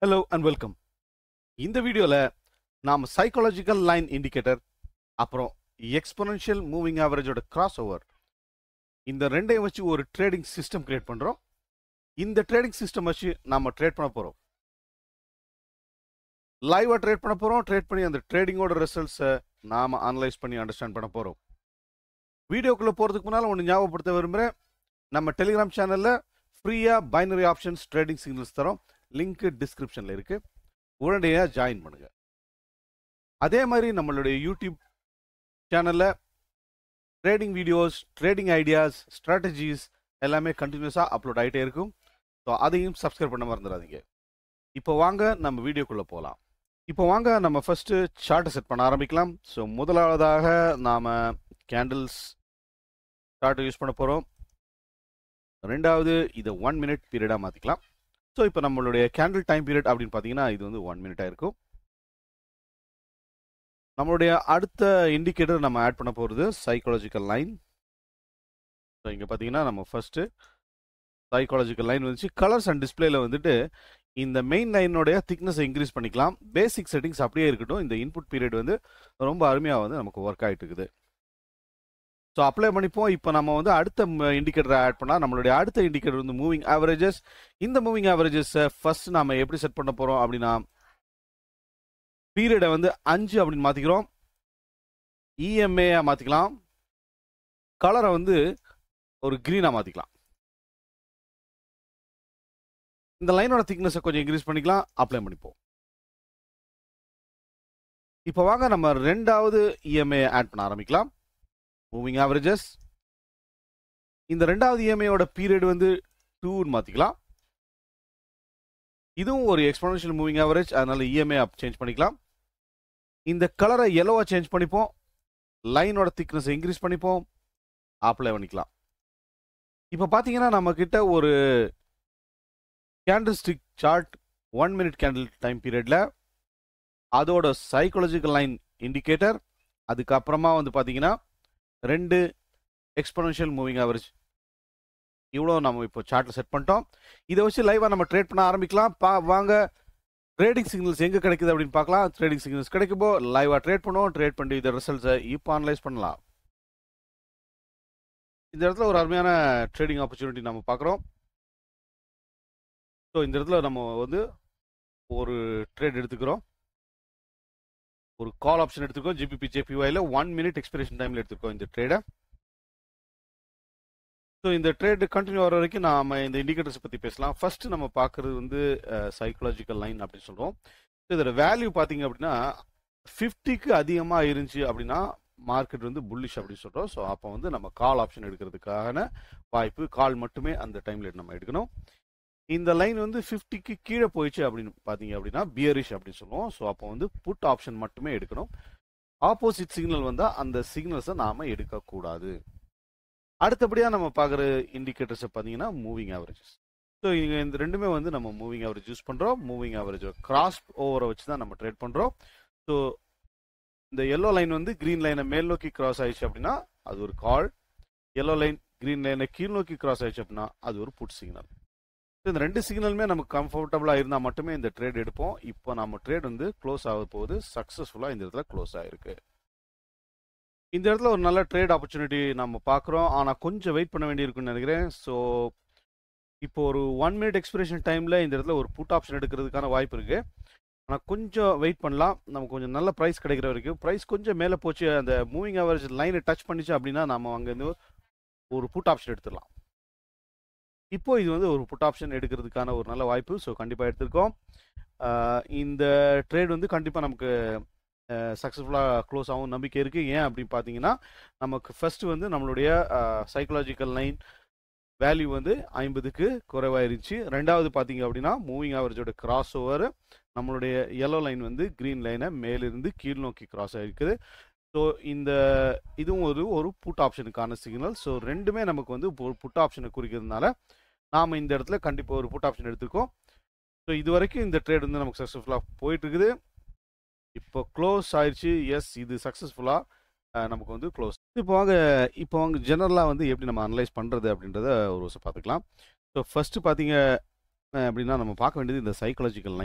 hello and welcome இந்த வீடியோவில் நாம் சைக்காலஜிக்கல் லைன் இண்டிகேட்டர் அப்புறம் எக்ஸ்பொனன்ஷியல் மூவிங் ஆவரேஜோட கிராஸ் ஓவர் இந்த ரெண்டையும் வச்சு ஒரு ட்ரேடிங் சிஸ்டம் கிரியேட் பண்ணுறோம் இந்த ட்ரேடிங் சிஸ்டம் வச்சு நாம் ட்ரேட் பண்ண போகிறோம் லைவாக ட்ரேட் பண்ண போகிறோம் ட்ரேட் பண்ணி அந்த ட்ரேடிங்கோட ரிசல்ட்ஸை நாம் அனலைஸ் பண்ணி அண்டர்ஸ்டாண்ட் பண்ண போகிறோம் வீடியோக்குள்ளே போகிறதுக்கு முன்னால் ஒன்று ஞாபகப்படுத்த விரும்புகிறேன் நம்ம டெலிகிராம் சேனலில் ஃப்ரீயாக பைனரி ஆப்ஷன்ஸ் ட்ரேடிங் சிக்னல்ஸ் தரோம் லிங்க் டிஸ்கிரிப்ஷனில் இருக்கு உடனடியாக ஜாயின் பண்ணுங்க அதே மாதிரி நம்மளுடைய யூடியூப் சேனலில் trading videos trading ideas strategies எல்லாமே கண்டினியூஸாக அப்லோட் ஆகிட்டே இருக்கும் ஸோ அதையும் சப்ஸ்கிரைப் பண்ண மறந்துடாதீங்க இப்போ வாங்க நம்ம வீடியோக்குள்ளே போகலாம் இப்போ வாங்க நம்ம ஃபஸ்ட்டு சார்ட்டை செட் பண்ண ஆரம்பிக்கலாம் ஸோ முதலாவதாக நாம் கேண்டில்ஸ் சார்ட்டை யூஸ் பண்ண போகிறோம் ரெண்டாவது இதை ஒன் மினிட் பீரியடாக மாற்றிக்கலாம் ஸோ இப்போ நம்மளுடைய கேண்டில் டைம் பீரியட் அப்படின்னு பார்த்தீங்கன்னா இது வந்து ஒன் மினிட்டாக இருக்கும் நம்மளுடைய அடுத்த இண்டிகேட்டர் நம்ம ஆட் பண்ண போகிறது சைக்காலஜிக்கல் லைன் ஸோ இங்கே பார்த்தீங்கன்னா நம்ம ஃபஸ்ட்டு சைக்காலஜிக்கல் லைன் வந்துச்சு கலர்ஸ் அண்ட் டிஸ்பிளேல வந்துட்டு இந்த மெயின் லைனுடைய திக்னஸை இன்க்ரீஸ் பண்ணிக்கலாம் பேசிக் செட்டிங்ஸ் அப்படியே இருக்கட்டும் இந்த இன்புட் பீரியட் வந்து ரொம்ப அருமையாக வந்து நமக்கு ஒர்க் ஆகிட்டு இருக்குது ஸோ அப்ளை பண்ணிப்போம் இப்போ நம்ம வந்து அடுத்த இண்டிகேட்டரை ஆட் பண்ணால் நம்மளுடைய அடுத்த இண்டிகேட்டர் வந்து மூவிங் ஆவரேஜஸ் இந்த மூவிங் ஆவரேஜஸை ஃபர்ஸ்ட் நம்ம எப்படி செட் பண்ண போகிறோம் அப்படின்னா பீரியடை வந்து அஞ்சு அப்படின்னு மாற்றிக்கிறோம் இஎம்ஏயா மாற்றிக்கலாம் கலரை வந்து ஒரு க்ரீனாக மாற்றிக்கலாம் இந்த லைனோட திக்னஸை கொஞ்சம் இன்க்ரீஸ் பண்ணிக்கலாம் அப்ளை பண்ணிப்போம் இப்போ வாங்க நம்ம ரெண்டாவது இஎம்ஏ ஆட் பண்ண ஆரம்பிக்கலாம் மூவிங் ஆவரேஜஸ் இந்த ரெண்டாவது இஎம்ஐயோட பீரியட் வந்து டூன்னு மாற்றிக்கலாம் இதுவும் ஒரு எக்ஸ்போனன்ஷியல் மூவிங் ஆவரேஜ் அதனால இஎம்ஐ அப் சேஞ்ச் பண்ணிக்கலாம் இந்த கலரை எல்லோவாக சேஞ்ச் பண்ணிப்போம் லைனோட திக்னஸ் இன்க்ரீஸ் பண்ணிப்போம் அப்ளை பண்ணிக்கலாம் இப்போ பார்த்தீங்கன்னா நம்ம கிட்ட ஒரு candle stick chart one minute candle time பீரியடில் அதோட சைக்காலஜிக்கல் லைன் இண்டிகேட்டர் அதுக்கப்புறமா வந்து பார்த்தீங்கன்னா ரெண்டு எக்ஸ்பொனன்ஷியல் மூவிங் ஆவரேஜ் இவ்வளோ நம்ம இப்போ சார்ட்டில் செட் பண்ணிட்டோம் இதை வச்சு லைவாக நம்ம ட்ரேட் பண்ண ஆரம்பிக்கலாம் பா வாங்க ட்ரேடிங் சிக்னல்ஸ் எங்கே கிடைக்குது அப்படின்னு பார்க்கலாம் ட்ரேடிங் சிக்னல்ஸ் கிடைக்கும்போ லைவாக ட்ரேட் பண்ணுவோம் ட்ரேட் பண்ணி இந்த ரிசல்ட்ஸை இப்போ அனலைஸ் பண்ணலாம் இந்த இடத்துல ஒரு அருமையான ட்ரேடிங் ஆப்பர்ச்சுனிட்டி நம்ம பார்க்குறோம் ஸோ இந்த இடத்துல நம்ம வந்து ஒரு ட்ரேட் எடுத்துக்கிறோம் ஒரு கால் ஆப்ஷன் எடுத்துக்கோ ஜிபிபி ஜேபிஒயில் ஒன் மினிட் எக்ஸ்பிரேஷன் டைமில் எடுத்துக்கோ இந்த ட்ரேடை ஸோ இந்த ட்ரேட் கண்டினியூ வர வரைக்கும் நாம இந்த இண்டிகேட்டர்ஸ் பற்றி பேசலாம் ஃபர்ஸ்ட் நம்ம பார்க்குறது வந்து சைக்கலாஜிக்கல் லைன் அப்படின்னு சொல்கிறோம் ஸோ இதோட வேல்யூ பார்த்தீங்க அப்படின்னா ஃபிஃப்டிக்கு அதிகமாக இருந்துச்சு அப்படின்னா மார்க்கெட் வந்து புல்லிஷ் அப்படின்னு சொல்கிறோம் ஸோ அப்போ வந்து நம்ம கால் ஆப்ஷன் எடுக்கிறதுக்கான வாய்ப்பு கால் மட்டுமே அந்த டைமில் நம்ம எடுக்கணும் இந்த லைன் வந்து ஃபிஃப்டிக்கு கீழே போயிடுச்சு அப்படின்னு பார்த்தீங்க அப்படின்னா பியரிஷ் அப்படின்னு சொல்லுவோம் ஸோ அப்போ வந்து புட் ஆப்ஷன் மட்டுமே எடுக்கணும் ஆப்போசிட் சிக்னல் வந்தால் அந்த சிக்னல்ஸை நாம் எடுக்கக்கூடாது அடுத்தபடியாக நம்ம பார்க்குற இண்டிகேட்டர்ஸை பார்த்தீங்கன்னா மூவிங் ஆவரேஜஸ் ஸோ இங்கே இந்த ரெண்டுமே வந்து நம்ம மூவிங் ஆவரேஜ் யூஸ் பண்ணுறோம் மூவிங் ஆவரேஜ் கிராஸ் ஓவரை வச்சு தான் நம்ம ட்ரேட் பண்ணுறோம் ஸோ இந்த எல்லோ லைன் வந்து க்ரீன் லைனை மேல் நோக்கி கிராஸ் ஆயிடுச்சு அப்படின்னா அது ஒரு கால் எல்லோ லைன் க்ரீன் லைனை கீழ் நோக்கி கிராஸ் ஆயிடுச்சு அப்படின்னா அது ஒரு புட் சிக்னல் ஸோ இந்த ரெண்டு சிக்னலுமே நமக்கு கம்ஃபர்டபுளாக இருந்தால் மட்டுமே இந்த ட்ரேட் எடுப்போம் இப்போ நம்ம ட்ரேட் வந்து க்ளோஸ் ஆக போகுது சக்ஸஸ்ஃபுல்லாக இந்த இடத்துல க்ளோஸ் ஆகிருக்கு இந்த இடத்துல ஒரு நல்ல ட்ரேட் ஆப்பர்ச்சுனிட்டி நம்ம பார்க்குறோம் ஆனால் கொஞ்சம் வெயிட் பண்ண வேண்டியிருக்குன்னு நினைக்கிறேன் ஸோ இப்போ ஒரு ஒன் மினிட் எக்ஸ்பிரேஷன் டைமில் இந்த இடத்துல ஒரு புட் ஆப்ஷன் எடுக்கிறதுக்கான வாய்ப்பு இருக்குது ஆனால் கொஞ்சம் வெயிட் பண்ணலாம் நமக்கு கொஞ்சம் நல்ல ப்ரைஸ் கிடைக்கிற வரைக்கும் ப்ரைஸ் கொஞ்சம் மேலே போச்சு அந்த மூவிங் ஆவரேஜ் லைனை டச் பண்ணிச்சு அப்படின்னா நம்ம அங்கேருந்து ஒரு புட் ஆப்ஷன் எடுத்துடலாம் இப்போ இது வந்து ஒரு புட் ஆப்ஷன் எடுக்கிறதுக்கான ஒரு நல்ல வாய்ப்பு ஸோ கண்டிப்பாக எடுத்திருக்கோம் இந்த ட்ரேட் வந்து கண்டிப்பாக நமக்கு சக்ஸஸ்ஃபுல்லாக க்ளோஸ் ஆகும் நம்பிக்கை இருக்குது ஏன் அப்படின்னு பார்த்தீங்கன்னா நமக்கு ஃபர்ஸ்ட் வந்து நம்மளுடைய சைக்கலாஜிக்கல் லைன் வேல்யூ வந்து ஐம்பதுக்கு குறைவாயிருந்துச்சு ரெண்டாவது பார்த்தீங்க அப்படின்னா மூவிங் ஆவரேஜோட கிராஸ் ஓவர் நம்மளுடைய எல்லோ லைன் வந்து க்ரீன் லைனை மேலிருந்து கீழ் நோக்கி கிராஸ் ஆகிருக்குது ஸோ இந்த இதுவும் ஒரு ஒரு புட் ஆப்ஷனுக்கான சிக்னல் ஸோ ரெண்டுமே நமக்கு வந்து ஒரு புட் ஆப்ஷனை குறிக்கிறதுனால நாம் இந்த இடத்துல கண்டிப்பாக ஒரு புட் ஆப்ஷன் எடுத்துருக்கோம் ஸோ இது வரைக்கும் இந்த ட்ரேட் வந்து நமக்கு சக்ஸஸ்ஃபுல்லாக போயிட்டு இருக்குது இப்போ க்ளோஸ் ஆயிடுச்சு எஸ் இது சக்ஸஸ்ஃபுல்லாக நமக்கு வந்து க்ளோஸ் இப்போ வாங்க இப்போ வாங்க ஜெனரலாக வந்து எப்படி நம்ம அனலைஸ் பண்ணுறது அப்படின்றத ஒரு வருஷம் பார்த்துக்கலாம் ஸோ ஃபஸ்ட்டு பார்த்தீங்க அப்படின்னா நம்ம பார்க்க வேண்டியது இந்த சைக்காலஜிக்கல் லைன்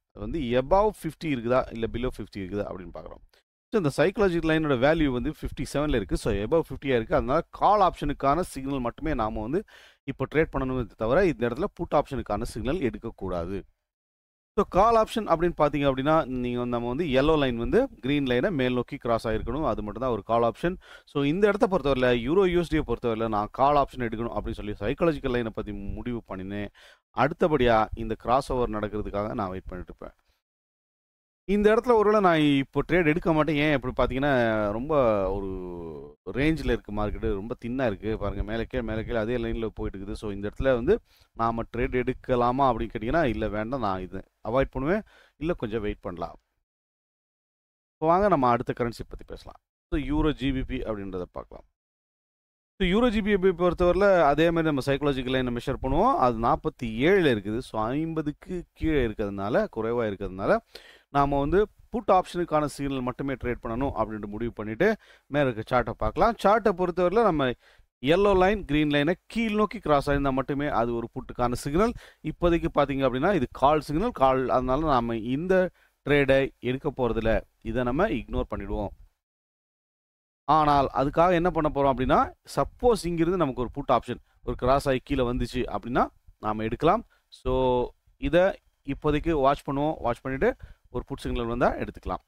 அது வந்து எபவ் ஃபிஃப்டி இருக்குதா இல்லை பிலோ ஃபிஃப்டி இருக்குதா அப்படின்னு பார்க்குறோம் ஸோ இந்த சைக்காலஜிக்கல் லைனோட வேல்யூ வந்து ஃபிஃப்டி செவனில் இருக்குது ஸோ எபவ் ஃபிஃப்டியாக இருக்குது அதனால கால் ஆப்ஷனுக்கான சிக்னல் மட்டுமே நாம் வந்து இப்போ ட்ரேட் பண்ணணுமே தவிர இந்த இடத்துல புட் ஆப்ஷனுக்கான சிக்னல் எடுக்கக்கூடாது ஸோ கால் ஆப்ஷன் அப்படின்னு பார்த்தீங்க அப்படின்னா நீங்கள் வந்து நம்ம வந்து எல்லோ லைன் வந்து க்ரீன் லைனை மேல் நோக்கி கிராஸ் ஆகிருக்கணும் அது மட்டும் தான் ஒரு கால் ஆப்ஷன் ஸோ இந்த இடத்த பொறுத்தவரையில் யூரோ யூஎஸ்டியை பொறுத்தவரையில் நான் கால் ஆப்ஷன் எடுக்கணும் அப்படின்னு சொல்லி சைக்காலஜிக்கல் லைனை பற்றி முடிவு பண்ணினேன் அடுத்தபடியாக இந்த கிராஸ் ஓவர் நடக்கிறதுக்காக நான் வெயிட் பண்ணிட்டு இருப்பேன் இந்த இடத்துல ஒருவேளை நான் இப்போ ட்ரேட் எடுக்க மாட்டேன் ஏன் இப்படி பார்த்தீங்கன்னா ரொம்ப ஒரு ரேஞ்சில் இருக்குது மார்க்கெட்டு ரொம்ப தின்னாக இருக்குது பாருங்கள் மேலே கீழே மேலே கீழே அதே லைனில் போயிட்டு இருக்குது ஸோ இந்த இடத்துல வந்து நாம் ட்ரேட் எடுக்கலாமா அப்படின்னு கேட்டிங்கன்னா இல்லை வேண்டாம் நான் இது அவாய்ட் பண்ணுவேன் இல்லை கொஞ்சம் வெயிட் பண்ணலாம் இப்போ வாங்க நம்ம அடுத்த கரன்சி பற்றி பேசலாம் ஸோ யூரோ ஜிபிபி அப்படின்றத பார்க்கலாம் ஸோ யூரோ ஜிபிபி பொறுத்தவரையில் அதே மாதிரி நம்ம சைக்காலஜிக்கல் லைனை மெஷர் பண்ணுவோம் அது நாற்பத்தி ஏழில் இருக்குது ஸோ ஐம்பதுக்கு கீழே இருக்கிறதுனால குறைவாக இருக்கிறதுனால நாம் வந்து புட் ஆப்ஷனுக்கான சிக்னல் மட்டுமே ட்ரேட் பண்ணணும் அப்படின்ட்டு முடிவு பண்ணிவிட்டு மேலே இருக்க சார்ட்டை பார்க்கலாம் சார்ட்டை பொறுத்தவரையில் நம்ம எல்லோ லைன் க்ரீன் லைனை கீழ் நோக்கி கிராஸ் ஆயிருந்தால் மட்டுமே அது ஒரு புட்டுக்கான சிக்னல் இப்போதைக்கு பார்த்தீங்க அப்படின்னா இது கால் சிக்னல் கால் அதனால நாம் இந்த ட்ரேடை எடுக்க போகிறதில்ல இதை நம்ம இக்னோர் பண்ணிடுவோம் ஆனால் அதுக்காக என்ன பண்ண போகிறோம் அப்படின்னா சப்போஸ் இங்கிருந்து நமக்கு ஒரு புட் ஆப்ஷன் ஒரு கிராஸ் ஆகி கீழே வந்துச்சு அப்படின்னா நாம் எடுக்கலாம் ஸோ இதை இப்போதைக்கு வாட்ச் பண்ணுவோம் வாட்ச் பண்ணிவிட்டு ஒரு புட் சிக்னல் வந்தால் எடுத்துக்கலாம்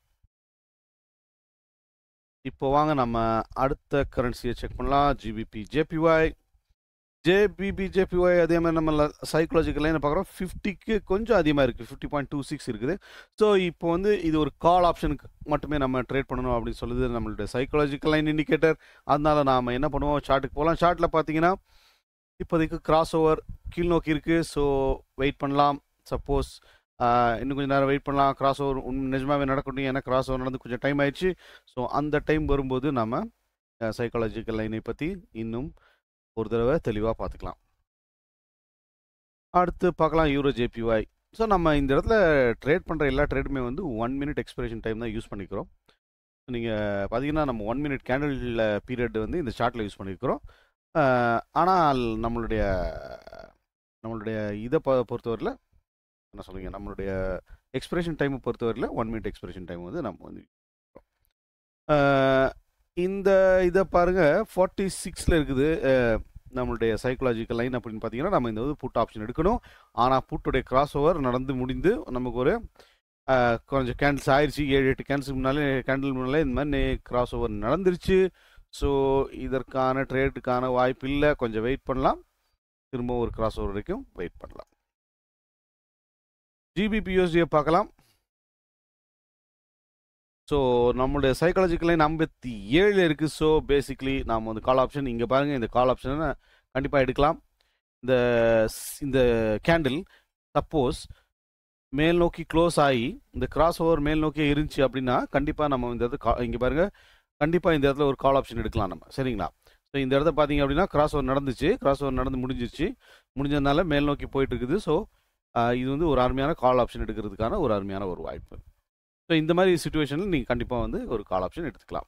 இப்போ வாங்க நம்ம அடுத்த கரன்சியை செக் பண்ணலாம் ஜிபிபி ஜேபிஒய் ஜேபிபி ஜேபிஒய் அதே மாதிரி நம்ம சைக்காலஜிக்கல் லைனை பார்க்குறோம் ஃபிஃப்டிக்கு கொஞ்சம் அதிகமாக இருக்குது ஃபிஃப்டி பாயிண்ட் டூ சிக்ஸ் இருக்குது ஸோ இப்போ வந்து இது ஒரு கால் ஆப்ஷனுக்கு மட்டுமே நம்ம ட்ரேட் பண்ணணும் அப்படின்னு சொல்லுது நம்மளுடைய சைக்காலஜிக்கல் லைன் இண்டிகேட்டர் அதனால நாம் என்ன பண்ணுவோம் சார்ட்டுக்கு போகலாம் சார்ட்டில் பார்த்தீங்கன்னா இப்போதைக்கு கிராஸ் ஓவர் கீழ் நோக்கி இருக்குது ஸோ வெயிட் பண்ணலாம் சப்போஸ் இன்னும் கொஞ்சம் நேரம் வெயிட் பண்ணலாம் கிராஸ் ஓவர் நிஜமாகவே நடக்கட்டும் ஏன்னா கிராஸ் ஓவர் நடந்து கொஞ்சம் டைம் ஆயிடுச்சு ஸோ அந்த டைம் வரும்போது நம்ம சைக்காலஜிக்கல் லைனை பற்றி இன்னும் ஒரு தடவை தெளிவாக பார்த்துக்கலாம் அடுத்து பார்க்கலாம் யூரோ ஜேபிஒய் ஸோ நம்ம இந்த இடத்துல ட்ரேட் பண்ணுற எல்லா ட்ரேடுமே வந்து ஒன் மினிட் எக்ஸ்பிரேஷன் டைம் தான் யூஸ் பண்ணிக்கிறோம் நீங்கள் பார்த்தீங்கன்னா நம்ம ஒன் மினிட் கேண்டில் பீரியட் வந்து இந்த சார்ட்டில் யூஸ் பண்ணியிருக்கிறோம் ஆனால் நம்மளுடைய நம்மளுடைய இதை பொ பொறுத்தவரையில் என்ன சொல்லுங்க நம்மளுடைய எக்ஸ்பிரேஷன் டைமை பொறுத்தவரையில் ஒன் மினிட் எக்ஸ்பிரேஷன் டைம் வந்து நம்ம வந்து இந்த இதை பாருங்கள் ஃபார்ட்டி சிக்ஸில் இருக்குது நம்மளுடைய சைக்கலாஜிக்கல் லைன் அப்படின்னு பார்த்தீங்கன்னா நம்ம இந்த வந்து புட் ஆப்ஷன் எடுக்கணும் ஆனால் புட்டுடைய கிராஸ் ஓவர் நடந்து முடிந்து நமக்கு ஒரு கொஞ்சம் கேண்டில்ஸ் ஆயிடுச்சு ஏழு எட்டு கேண்டில்ஸ் முன்னாலே கேண்டில் முன்னாலே இந்த மாதிரி கிராஸ் ஓவர் நடந்துருச்சு ஸோ இதற்கான ட்ரேட்டுக்கான வாய்ப்பு இல்லை கொஞ்சம் வெயிட் பண்ணலாம் திரும்ப ஒரு கிராஸ் ஓவர் வரைக்கும் வெயிட் பண்ணலாம் ஜிபிபியூஎஸ்டியை பார்க்கலாம் ஸோ நம்மளுடைய சைக்காலஜிக்கல் லைன் ஐம்பத்தி ஏழு இருக்குது ஸோ பேசிக்லி நாம் வந்து கால் ஆப்ஷன் இங்கே பாருங்கள் இந்த கால் ஆப்ஷனை கண்டிப்பாக எடுக்கலாம் இந்த இந்த கேண்டில் சப்போஸ் மேல் நோக்கி க்ளோஸ் ஆகி இந்த கிராஸ் ஓவர் மேல் நோக்கி இருந்துச்சு அப்படின்னா கண்டிப்பாக நம்ம இந்த இடத்துல இங்கே பாருங்கள் கண்டிப்பாக இந்த இடத்துல ஒரு கால் ஆப்ஷன் எடுக்கலாம் நம்ம சரிங்களா ஸோ இந்த இடத்த பார்த்தீங்க அப்படின்னா கிராஸ் ஓவர் நடந்துச்சு கிராஸ் ஓவர் நடந்து முடிஞ்சிருச்சு முடிஞ்சதுனால மேல் நோக்கி போயிட்டு இருக்குது ஸோ இது வந்து ஒரு அருமையான கால் ஆப்ஷன் எடுக்கிறதுக்கான ஒரு அருமையான ஒரு வாய்ப்பு ஸோ இந்த மாதிரி சுச்சுவேஷனில் நீங்கள் கண்டிப்பாக வந்து ஒரு கால் ஆப்ஷன் எடுத்துக்கலாம்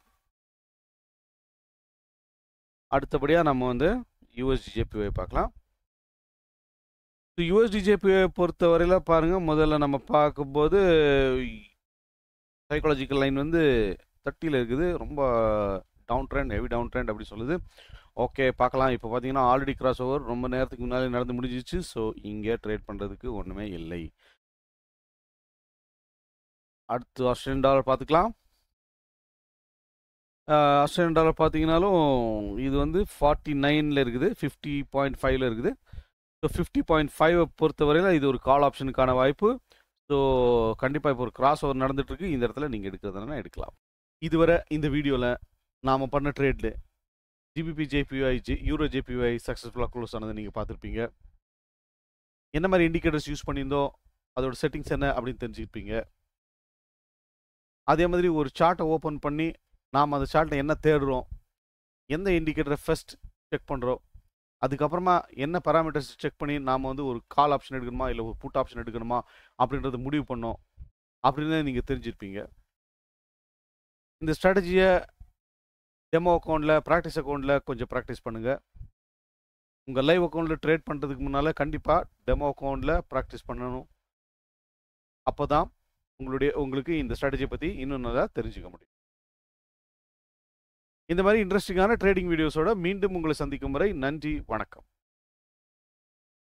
அடுத்தபடியாக நம்ம வந்து யூஎஸ்டிஜேபிஐ பார்க்கலாம் ஸோ யூஎஸ்டிஜேபிஐ பொறுத்த வரையில் பாருங்கள் முதல்ல நம்ம பார்க்கும்போது சைக்காலஜிக்கல் லைன் வந்து தேர்ட்டியில் இருக்குது ரொம்ப down trend heavy down trend அப்படி சொல்லுது ஓகே பார்க்கலாம் இப்போ பார்த்தீங்கன்னா ஆல்ரெடி கிராஸ் ஓவர் ரொம்ப நேரத்துக்கு முன்னாலே நடந்து முடிஞ்சிச்சு ஸோ இங்கே ட்ரேட் பண்ணுறதுக்கு ஒன்றுமே இல்லை அடுத்து ஆஸ்திரேலியன் டாலர் பார்த்துக்கலாம் ஆஸ்திரேலியன் டாலர் பார்த்தீங்கன்னாலும் இது வந்து ஃபார்ட்டி நைனில் இருக்குது ஃபிஃப்டி பாயிண்ட் ஃபைவ்ல இருக்குது ஸோ ஃபிஃப்டி பாயிண்ட் ஃபைவை பொறுத்தவரையில் இது ஒரு கால் ஆப்ஷனுக்கான வாய்ப்பு ஸோ கண்டிப்பாக இப்போ ஒரு கிராஸ் ஓவர் நடந்துட்டுருக்கு இந்த இடத்துல நீங்கள் எடுக்கிறதுனா எடுக்கலாம் இதுவரை இந்த வீடியோவில் நாம் பண்ண ட்ரேட்ல GBP JPY G euro JPY சக்ஸஸ்ஃபுல்லாக க்ளோஸ் ஆனதை நீங்கள் பார்த்துருப்பீங்க என்ன மாதிரி இண்டிகேட்டர்ஸ் யூஸ் பண்ணியிருந்தோம் அதோட செட்டிங்ஸ் என்ன அப்படின்னு தெரிஞ்சுக்கிப்பீங்க அதே மாதிரி ஒரு சார்ட்டை ஓப்பன் பண்ணி நாம் அந்த சார்ட்டில் என்ன தேடுறோம் எந்த இண்டிகேட்டரை ஃபஸ்ட் செக் பண்ணுறோம் அதுக்கப்புறமா என்ன பராமீட்டர்ஸ் செக் பண்ணி நாம் வந்து ஒரு கால் ஆப்ஷன் எடுக்கணுமா இல்லை ஒரு புட் ஆப்ஷன் எடுக்கணுமா அப்படின்றத முடிவு பண்ணோம் அப்படின்னு நீங்கள் தெரிஞ்சிருப்பீங்க இந்த ஸ்ட்ராட்டஜியை டெமோ அக்கௌண்ட்டில் ப்ராக்டிஸ் அக்கௌண்ட்டில் கொஞ்சம் ப்ராக்டிஸ் பண்ணுங்கள் உங்கள் லைவ் அக்கௌண்ட்டில் ட்ரேட் பண்ணுறதுக்கு முன்னால் கண்டிப்பாக டெமோ அக்கௌண்ட்டில் ப்ராக்டிஸ் பண்ணணும் அப்போ தான் உங்களுடைய உங்களுக்கு இந்த ஸ்ட்ராட்டஜியை பற்றி இன்னும் நல்லா தெரிஞ்சுக்க முடியும் இந்த மாதிரி இன்ட்ரெஸ்டிங்கான ட்ரேடிங் வீடியோஸோட மீண்டும் உங்களை சந்திக்கும் வரை நன்றி வணக்கம்